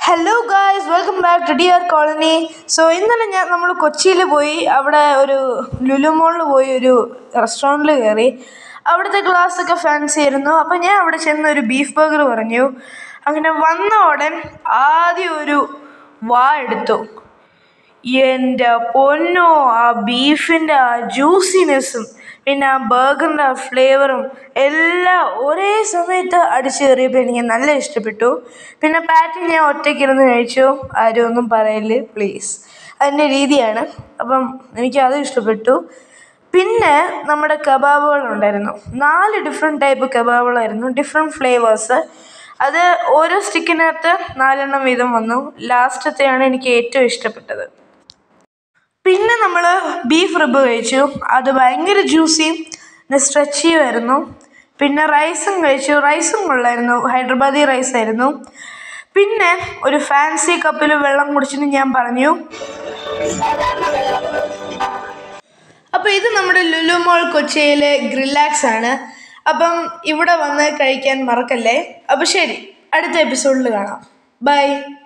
hello guys welcome back to D R colony so ഇന്നലെ ഞാൻ നമ്മൾ കൊച്ചിയിൽ പോയി അവിടെ ഒരു ലുലു മോളിൽ പോയി ഒരു റെസ്റ്റോറൻറ്റിൽ കയറി അവിടുത്തെ glass ഒക്കെ ഫാൻസി ആയിരുന്നു അപ്പോൾ ഞാൻ അവിടെ ചെന്ന് ഒരു ബീഫ് ബർഗർ പറഞ്ഞു അങ്ങനെ വന്ന ഉടൻ ആദ്യം ഒരു വാ എടുത്തു എൻ്റെ പൊന്നോ ആ ബീഫിൻ്റെ ആ ജ്യൂസിനെസ്സും പിന്നെ ആ ബർഗറിൻ്റെ ആ ഫ്ലേവറും എല്ലാം ഒരേ സമയത്ത് അടിച്ചു കയറിയപ്പോൾ എനിക്ക് നല്ല ഇഷ്ടപ്പെട്ടു പിന്നെ പാറ്റി ഞാൻ ഒറ്റയ്ക്കിരുന്ന് കഴിച്ചു ആരും ഒന്നും പറയല് പ്ലീസ് അതിൻ്റെ രീതിയാണ് അപ്പം എനിക്ക് അത് ഇഷ്ടപ്പെട്ടു പിന്നെ നമ്മുടെ കബാബുകളുണ്ടായിരുന്നു നാല് ഡിഫറെൻറ്റ് ടൈപ്പ് കബാബുകളായിരുന്നു ഡിഫറെൻറ്റ് ഫ്ലേവേഴ്സ് അത് ഓരോ സ്റ്റിക്കിനകത്ത് നാലെണ്ണം വീതം വന്നു ലാസ്റ്റത്തെയാണ് എനിക്ക് ഏറ്റവും ഇഷ്ടപ്പെട്ടത് പിന്നെ നമ്മൾ ബീഫ് റിബ് കഴിച്ചു അത് ഭയങ്കര ജ്യൂസിയും സ്ട്രെച്ചിയുമായിരുന്നു പിന്നെ റൈസും കഴിച്ചു റൈസും കൊള്ളായിരുന്നു ഹൈദരാബാദി റൈസ് ആയിരുന്നു പിന്നെ ഒരു ഫാൻസി കപ്പിൽ വെള്ളം കുടിച്ചിട്ട് ഞാൻ പറഞ്ഞു അപ്പോൾ ഇത് നമ്മുടെ ലുലു മോൾ കൊച്ചിയിലെ ഗ്രില്ലാക്സ് ആണ് അപ്പം ഇവിടെ വന്ന് കഴിക്കാൻ മറക്കല്ലേ അപ്പോൾ ശരി അടുത്ത എപ്പിസോഡിൽ കാണാം ബൈ